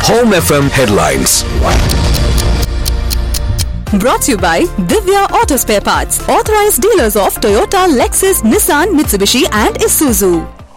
Home FM headlines. Brought to you by Divya Auto Spare Parts, authorized dealers of Toyota, Lexus, Nissan, Mitsubishi, and Isuzu.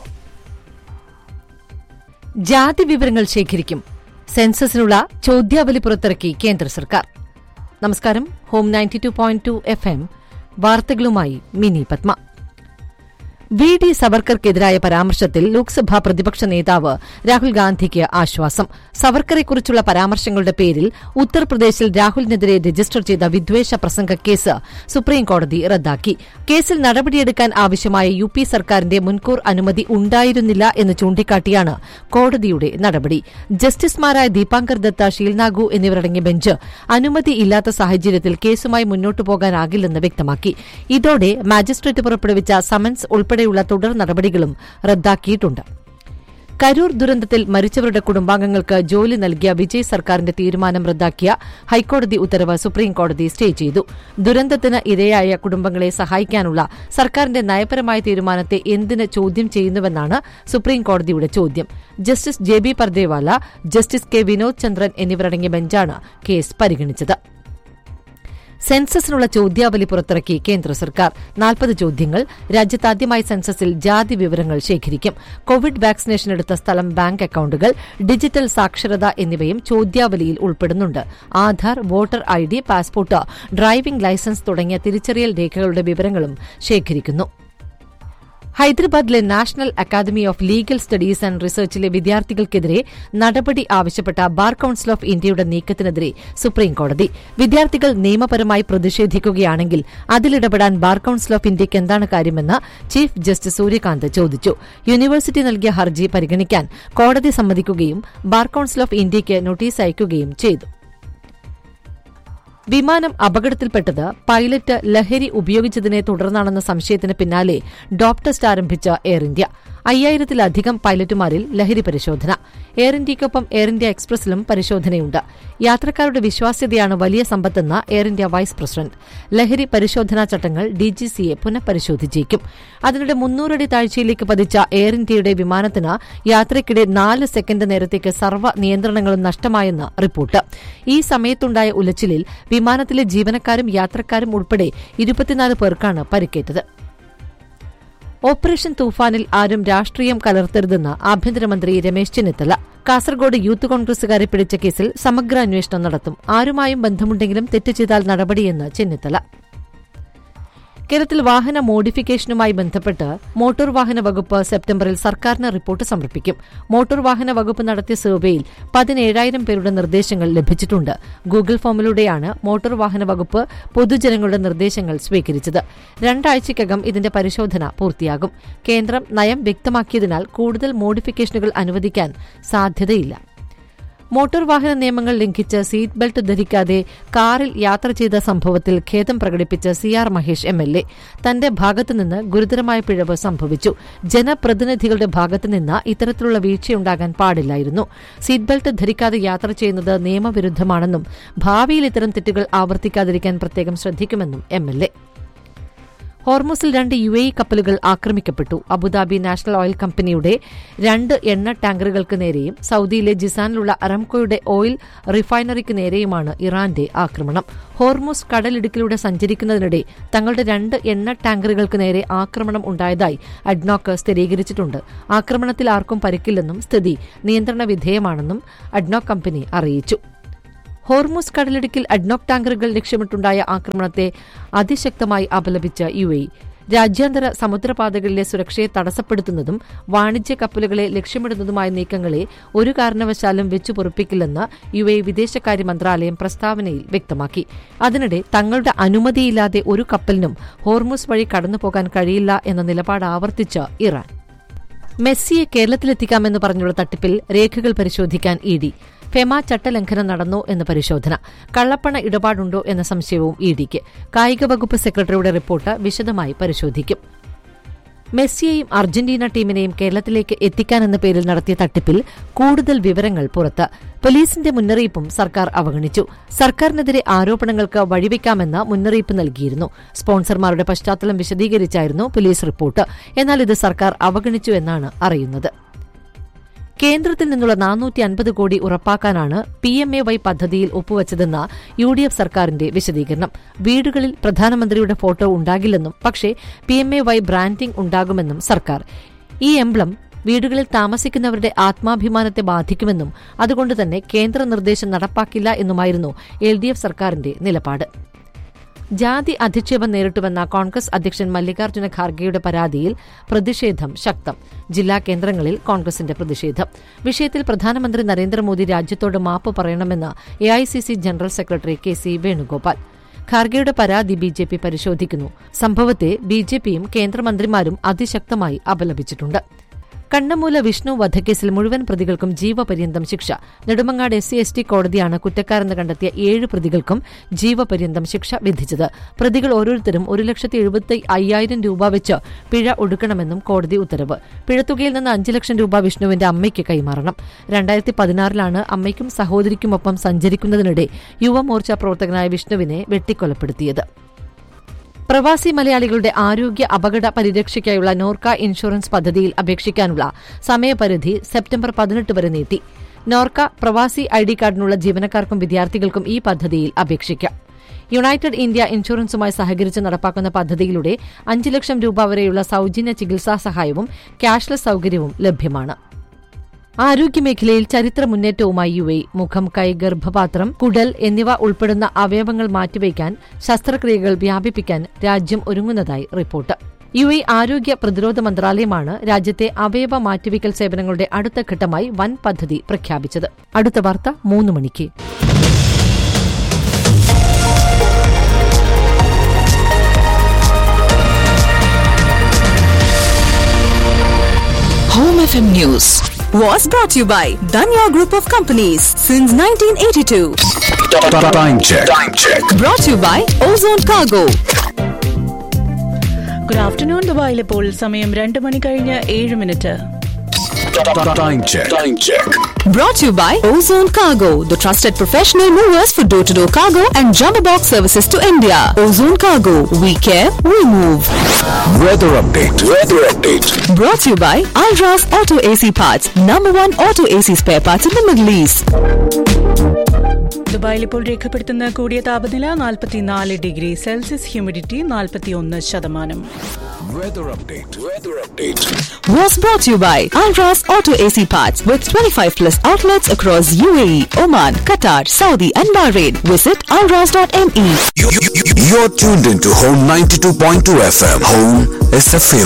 ജാതി വിവരങ്ങൾ ശേഖരിക്കും സെൻസസിനുള്ള ചോദ്യാവലി പുറത്തിറക്കി കേന്ദ്ര സർക്കാർ നമസ്കാരം home ninety two point two F M വാർത്തകളുമായി Mini Padma V D സവർക്കർക്കെതിരായ പരാമർശത്തിൽ ലോക്സഭാ പ്രതിപക്ഷ നേതാവ് രാഹുൽ ഗാന്ധിക്ക് ആശ്വാസം സവർക്കറെക്കുറിച്ചുള്ള പരാമർശങ്ങളുടെ പേരിൽ ഉത്തർപ്രദേശിൽ രാഹുലിനെതിരെ രജിസ്റ്റർ ചെയ്ത വിദ്വേഷ പ്രസംഗ കേസ് സുപ്രീംകോടതി റദ്ദാക്കി കേസിൽ നടപടിയെടുക്കാൻ ആവശ്യമായ യു പി സർക്കാരിന്റെ മുൻകൂർ അനുമതി ഉണ്ടായിരുന്നില്ല എന്ന് ചൂണ്ടിക്കാട്ടിയാണ് കോടതിയുടെ നടപടി ജസ്റ്റിസുമാരായ ദീപാങ്കർ ദത്ത ഷീൽനാഗു എന്നിവരടങ്ങിയ ബെഞ്ച് അനുമതി ഇല്ലാത്ത സാഹചര്യത്തിൽ കേസുമായി മുന്നോട്ടു പോകാനാകില്ലെന്ന് വ്യക്തമാക്കി ഇതോടെ മാജിസ്ട്രേറ്റ് പുറപ്പെടുവിച്ച സമൻസ് ഉൾപ്പെടെയുള്ള തുടർ നടപടികളും റദ്ദാക്കിയിട്ടുണ്ട് കരൂർ ദുരന്തത്തിൽ മരിച്ചവരുടെ കുടുംബാംഗങ്ങൾക്ക് ജോലി നൽകിയ വിജയ് സർക്കാരിന്റെ തീരുമാനം റദ്ദാക്കിയ ഹൈക്കോടതി ഉത്തരവ് സുപ്രീംകോടതി സ്റ്റേ ചെയ്തു ദുരന്തത്തിന് ഇരയായ കുടുംബങ്ങളെ സഹായിക്കാനുള്ള സർക്കാരിന്റെ നയപരമായ തീരുമാനത്തെ എന്തിന് ചോദ്യം ചെയ്യുന്നുവെന്നാണ് സുപ്രീംകോടതിയുടെ ചോദ്യം justice J B Pardiwala justice K Vinod Chandran എന്നിവരടങ്ങിയ ബെഞ്ചാണ് കേസ് പരിഗണിച്ചത് സെൻസസിനുള്ള ചോദ്യാവലി പുറത്തിറക്കി കേന്ദ്ര സർക്കാർ നാൽപ്പത് ചോദ്യങ്ങൾ രാജ്യത്താദ്യമായി സെൻസസിൽ ജാതി വിവരങ്ങൾ ശേഖരിക്കും കോവിഡ് വാക്സിനേഷൻ എടുത്ത സ്ഥലം ബാങ്ക് അക്കൌണ്ടുകൾ ഡിജിറ്റൽ സാക്ഷരത എന്നിവയും ചോദ്യാവലിയിൽ ഉൾപ്പെടുന്നുണ്ട് Aadhaar voter I D passport driving licence തുടങ്ങിയ തിരിച്ചറിയൽ രേഖകളുടെ വിവരങ്ങളും ശേഖരിക്കുന്നു ഹൈദരാബാദിലെ national academy of legal studies and റിസർച്ചിലെ വിദ്യാർത്ഥികൾക്കെതിരെ നടപടി ആവശ്യപ്പെട്ട ബാർ കൌൺസിൽ ഓഫ് ഇന്ത്യയുടെ നീക്കത്തിനെതിരെ സുപ്രീംകോടതി വിദ്യാർത്ഥികൾ നിയമപരമായി പ്രതിഷേധിക്കുകയാണെങ്കിൽ അതിലിടപെടാൻ ബാർ കൌൺസിൽ ഓഫ് ഇന്ത്യയ്ക്ക് എന്താണ് കാര്യമെന്ന് ചീഫ് ജസ്റ്റിസ് സൂര്യകാന്ത് ചോദിച്ചു യൂണിവേഴ്സിറ്റി നൽകിയ ഹർജി പരിഗണിക്കാൻ കോടതി സമ്മതിക്കുകയും ബാർ കൌൺസിൽ ഓഫ് ഇന്ത്യയ്ക്ക് നോട്ടീസ് അയക്കുകയും ചെയ്തു വിമാനം അപകടത്തിൽപ്പെട്ടത് പൈലറ്റ് ലഹരി ഉപയോഗിച്ചതിനെ തുടർന്നാണെന്ന സംശയത്തിന് പിന്നാലെ ഡോപ് ടെസ്റ്റ് ആരംഭിച്ച എയർ ഇന്ത്യ അയ്യായിരത്തിലധികം പൈലറ്റുമാരിൽ ലഹരി പരിശോധന എയർ ഇന്ത്യയ്ക്കൊപ്പം എയർ ഇന്ത്യ എക്സ്പ്രസിലും പരിശോധനയുണ്ട് യാത്രക്കാരുടെ വിശ്വാസ്യതയാണ് വലിയ സമ്പത്തെന്ന് എയർ ഇന്ത്യ വൈസ് പ്രസിഡന്റ് ലഹരി പരിശോധനാ ചട്ടങ്ങൾ ഡിജിസിയെ പുനഃപരിശോധിച്ചേക്കും അതിനിടെ മുന്നൂറടി താഴ്ചയിലേക്ക് പതിച്ച എയർ ഇന്ത്യയുടെ വിമാനത്തിന് യാത്രയ്ക്കിടെ നാല് സെക്കൻഡ് നേരത്തേക്ക് സർവ്വ നിയന്ത്രണങ്ങളും നഷ്ടമായെന്ന് റിപ്പോർട്ട് ഈ സമയത്തുണ്ടായ ഉലച്ചിലിൽ വിമാനത്തിലെ ജീവനക്കാരും യാത്രക്കാരും ഉൾപ്പെടെ ഇരുപത്തിനാല് പേർക്കാണ് പരിക്കേറ്റത് ഓപ്പറേഷൻ തൂഫാനിൽ ആരും രാഷ്ട്രീയം കലർത്തരുതെന്ന് ആഭ്യന്തരമന്ത്രി രമേശ് ചെന്നിത്തല കാസർഗോഡ് യൂത്ത് കോൺഗ്രസുകാരെ പിടിച്ച കേസിൽ സമഗ്ര അന്വേഷണം നടത്തും ആരുമായും ബന്ധമുണ്ടെങ്കിലും തെറ്റ് ചെയ്താൽ നടപടിയെന്ന് ചെന്നിത്തല കേരളത്തിൽ വാഹന മോഡിഫിക്കേഷനുമായി ബന്ധപ്പെട്ട് മോട്ടോർ വാഹന വകുപ്പ് സെപ്റ്റംബറിൽ സർക്കാരിന് റിപ്പോർട്ട് സമർപ്പിക്കും മോട്ടോർ വാഹന വകുപ്പ് നടത്തിയ സർവേയിൽ പതിനേഴായിരം പേരുടെ നിർദ്ദേശങ്ങൾ ലഭിച്ചിട്ടുണ്ട് ഗൂഗിൾ ഫോമിലൂടെയാണ് മോട്ടോർ വാഹന വകുപ്പ് പൊതുജനങ്ങളുടെ നിർദ്ദേശങ്ങൾ സ്വീകരിച്ചത് രണ്ടാഴ്ചയ്ക്കകം ഇതിന്റെ പരിശോധന പൂർത്തിയാകും കേന്ദ്രം നയം വ്യക്തമാക്കിയതിനാൽ കൂടുതൽ മോഡിഫിക്കേഷനുകൾ അനുവദിക്കാൻ സാധ്യതയില്ല മോട്ടോർ വാഹന നിയമങ്ങൾ ലംഘിച്ച് സീറ്റ് ബെൽറ്റ് ധരിക്കാതെ കാറിൽ യാത്ര ചെയ്ത സംഭവത്തിൽ ഖേദം പ്രകടിപ്പിച്ച C R Mahesh M L A തന്റെ ഭാഗത്തുനിന്ന് ഗുരുതരമായ പിഴവ് സംഭവിച്ചു ജനപ്രതിനിധികളുടെ ഭാഗത്തുനിന്ന് ഇത്തരത്തിലുള്ള വീഴ്ചയുണ്ടാകാൻ പാടില്ലായിരുന്നു സീറ്റ് ബെൽറ്റ് ധരിക്കാതെ യാത്ര ചെയ്യുന്നത് നിയമവിരുദ്ധമാണെന്നും ഭാവിയിൽ ഇത്തരം തെറ്റുകൾ ആവർത്തിക്കാതിരിക്കാൻ പ്രത്യേകം ശ്രദ്ധിക്കുമെന്നും എം എൽ എ ഹോർമുസിൽ രണ്ട് യു എ കപ്പലുകൾ ആക്രമിക്കപ്പെട്ടു അബുദാബി നാഷണൽ ഓയിൽ കമ്പനിയുടെ രണ്ട് എണ്ണ ടാങ്കറുകൾക്ക് നേരെയും സൌദിയിലെ ജിസാനിലുള്ള അറംകോയുടെ ഓയിൽ റിഫൈനറിക്ക് നേരെയുമാണ് ഇറാന്റെ ആക്രമണം ഹോർമുസ് കടലിടുക്കിലൂടെ സഞ്ചരിക്കുന്നതിനിടെ തങ്ങളുടെ രണ്ട് എണ്ണ ടാങ്കറുകൾക്ക് നേരെ ആക്രമണം ഉണ്ടായതായി അഡ്നോക്ക് സ്ഥിരീകരിച്ചിട്ടുണ്ട് ആക്രമണത്തിൽ ആർക്കും പരിക്കില്ലെന്നും സ്ഥിതി നിയന്ത്രണ വിധേയമാണെന്നും അഡ്നോക്ക് കമ്പനി അറിയിച്ചു ഹോർമുസ് കടലിടുക്കിൽ അഡ്നോക് ടാങ്കറുകൾ ലക്ഷ്യമിട്ടുണ്ടായ ആക്രമണത്തെ അതിശക്തമായി അപലപിച്ച യു എ രാജ്യാന്തര സമുദ്രപാതകളിലെ സുരക്ഷയെ തടസ്സപ്പെടുത്തുന്നതും വാണിജ്യ കപ്പലുകളെ ലക്ഷ്യമിടുന്നതുമായ നീക്കങ്ങളെ ഒരു കാരണവശാലും വെച്ചു പൊറുപ്പിക്കില്ലെന്ന് യു എ വിദേശകാര്യ മന്ത്രാലയം പ്രസ്താവനയിൽ വ്യക്തമാക്കി അതിനിടെ തങ്ങളുടെ അനുമതിയില്ലാതെ ഒരു കപ്പലിനും ഹോർമുസ് വഴി കടന്നുപോകാൻ കഴിയില്ല എന്ന നിലപാട് ആവർത്തിച്ച് ഇറാൻ മെസ്സിയെ കേരളത്തിലെത്തിക്കാമെന്ന് പറഞ്ഞുള്ള തട്ടിപ്പിൽ രേഖകൾ പരിശോധിക്കാൻ ഇ ഡി ഫെമ ചട്ടലംഘനം നടന്നോ എന്ന് പരിശോധന കള്ളപ്പണ ഇടപാടുണ്ടോ എന്ന സംശയവും ഇ ഡിക്ക് കായിക വകുപ്പ് സെക്രട്ടറിയുടെ റിപ്പോർട്ട് വിശദമായി പരിശോധിക്കും മെസ്സിയെയും അർജന്റീന ടീമിനെയും കേരളത്തിലേക്ക് എത്തിക്കാനെന്ന പേരിൽ നടത്തിയ തട്ടിപ്പിൽ കൂടുതൽ വിവരങ്ങൾ പുറത്ത് പോലീസിന്റെ മുന്നറിയിപ്പും സർക്കാർ അവഗണിച്ചു സർക്കാരിനെതിരെ ആരോപണങ്ങൾക്ക് വഴിവെക്കാമെന്ന് മുന്നറിയിപ്പ് നൽകിയിരുന്നു സ്പോൺസർമാരുടെ പശ്ചാത്തലം വിശദീകരിച്ചായിരുന്നു പോലീസ് റിപ്പോർട്ട് എന്നാൽ ഇത് സർക്കാർ അവഗണിച്ചു എന്നാണ് അറിയുന്നത് കേന്ദ്രത്തിൽ നിന്നുള്ള നാനൂറ്റി അൻപത് കോടി ഉറപ്പാക്കാനാണ് പി എം എ വൈ പദ്ധതിയിൽ ഒപ്പുവച്ചതെന്ന യു ഡി എഫ് സർക്കാരിന്റെ വിശദീകരണം വീടുകളിൽ പ്രധാനമന്ത്രിയുടെ ഫോട്ടോ ഉണ്ടാകില്ലെന്നും പക്ഷേ P M A Y branding ഉണ്ടാകുമെന്നും സർക്കാർ ഈ എംബ്ലം വീടുകളിൽ താമസിക്കുന്നവരുടെ ആത്മാഭിമാനത്തെ ബാധിക്കുമെന്നും അതുകൊണ്ട് തന്നെ കേന്ദ്ര നിർദ്ദേശം നടപ്പാക്കില്ല എന്നുമായിരുന്നു എൽ ഡി എഫ് സർക്കാരിന്റെ നിലപാട് ജാതി അധിക്ഷേപം നേരിട്ടുവെന്ന കോൺഗ്രസ് അധ്യക്ഷൻ മല്ലികാർജ്ജുന ഖാർഗെയുടെ പരാതിയിൽ പ്രതിഷേധം ശക്തം ജില്ലാ കേന്ദ്രങ്ങളിൽ കോൺഗ്രസിന്റെ പ്രതിഷേധം വിഷയത്തിൽ പ്രധാനമന്ത്രി നരേന്ദ്രമോദി രാജ്യത്തോട് മാപ്പ് പറയണമെന്ന് AICC general secretary K C Venugopal ഖാർഗെയുടെ പരാതി ബി ജെ പി പരിശോധിക്കുന്നു സംഭവത്തെ ബി ജെ പിയും കേന്ദ്രമന്ത്രിമാരും അതിശക്തമായി അപലപിച്ചിട്ടുണ്ട് കണ്ണമൂല വിഷ്ണു വധക്കേസിൽ മുഴുവൻ പ്രതികൾക്കും ജീവപര്യന്തം ശിക്ഷ Nedumangad S C S T കോടതിയാണ് കുറ്റക്കാരെന്ന് കണ്ടെത്തിയ ഏഴ് പ്രതികൾക്കും ജീവപര്യന്തം ശിക്ഷ വിധിച്ചത് പ്രതികൾ ഓരോരുത്തരും ഒരു ലക്ഷത്തി എഴുപത്തി അയ്യായിരം രൂപ വെച്ച് പിഴ ഒടുക്കണമെന്നും കോടതി ഉത്തരവ് പിഴത്തുകയിൽ നിന്ന് അഞ്ച് ലക്ഷം രൂപ വിഷ്ണുവിന്റെ അമ്മയ്ക്ക് കൈമാറണം രണ്ടായിരത്തി പതിനാറിലാണ് അമ്മയ്ക്കും സഹോദരിക്കുമൊപ്പം സഞ്ചരിക്കുന്നതിനിടെ യുവമോർച്ച പ്രവർത്തകനായ വിഷ്ണുവിനെ വെട്ടിക്കൊലപ്പെടുത്തിയത് പ്രവാസി മലയാളികളുടെ ആരോഗ്യ അപകട പരിരക്ഷയ്ക്കായുള്ള നോർക്ക ഇൻഷുറൻസ് പദ്ധതിയിൽ അപേക്ഷിക്കാനുള്ള സമയപരിധി സെപ്റ്റംബർ പതിനെട്ട് വരെ നീട്ടി നോർക്ക പ്രവാസി ഐ ഡി കാർഡിനുള്ള ജീവനക്കാർക്കും വിദ്യാർത്ഥികൾക്കും ഈ പദ്ധതിയിൽ അപേക്ഷിക്കാം യുണൈറ്റഡ് ഇന്ത്യ ഇൻഷുറൻസുമായി സഹകരിച്ച് നടപ്പാക്കുന്ന പദ്ധതിയിലൂടെ അഞ്ച് ലക്ഷം രൂപ വരെയുള്ള സൌജന്യ ചികിത്സാ സഹായവും ക്യാഷ്ലെസ് സൌകര്യവും ലഭ്യമാണ് ആരോഗ്യമേഖലയിൽ ചരിത്ര മുന്നേറ്റവുമായി യു എ മുഖം കൈ ഗർഭപാത്രം കുടൽ എന്നിവ ഉൾപ്പെടുന്ന അവയവങ്ങൾ മാറ്റിവയ്ക്കാൻ ശസ്ത്രക്രിയകൾ വ്യാപിപ്പിക്കാൻ രാജ്യം ഒരുങ്ങുന്നതായി റിപ്പോർട്ട് യു എ ആരോഗ്യ പ്രതിരോധ മന്ത്രാലയമാണ് രാജ്യത്തെ അവയവ മാറ്റിവയ്ക്കൽ സേവനങ്ങളുടെ അടുത്ത ഘട്ടമായി വൻ പദ്ധതി പ്രഖ്യാപിച്ചത് അടുത്ത വാർത്ത മൂന്ന് മണിക്ക് Home FM News was brought to you by Danya Group of Companies since 1982. Time check. Time check. Brought to you by Ozone Cargo. Good afternoon ദുബായിൽ ഇപ്പോൾ സമയം രണ്ട് മണി കഴിഞ്ഞ് ഏഴ് minute Time check. Time check. Brought to you by Ozone Cargo, the trusted professional movers for door to door cargo and jumbo box services to India. Ozone Cargo, we care, we move. Weather update. Weather update. Brought to you by Alras Auto AC Parts, number one auto AC spare parts in the Middle East. ദുബായിൽ ഇപ്പോൾ രേഖപ്പെടുത്തുന്ന കൂടിയ താപനില നാൽപ്പത്തിനാല് degree Celsius humidity നാൽപ്പത്തിയൊന്ന് ശതമാനം Weather update. Weather update. Was brought to you by Alras Auto AC Parts with 25 plus outlets across UAE, Oman, Qatar, Saudi, and Bahrain. Visit alras.me. You, you, you, you're tuned into Home 92.2 FM. Home is a feeling.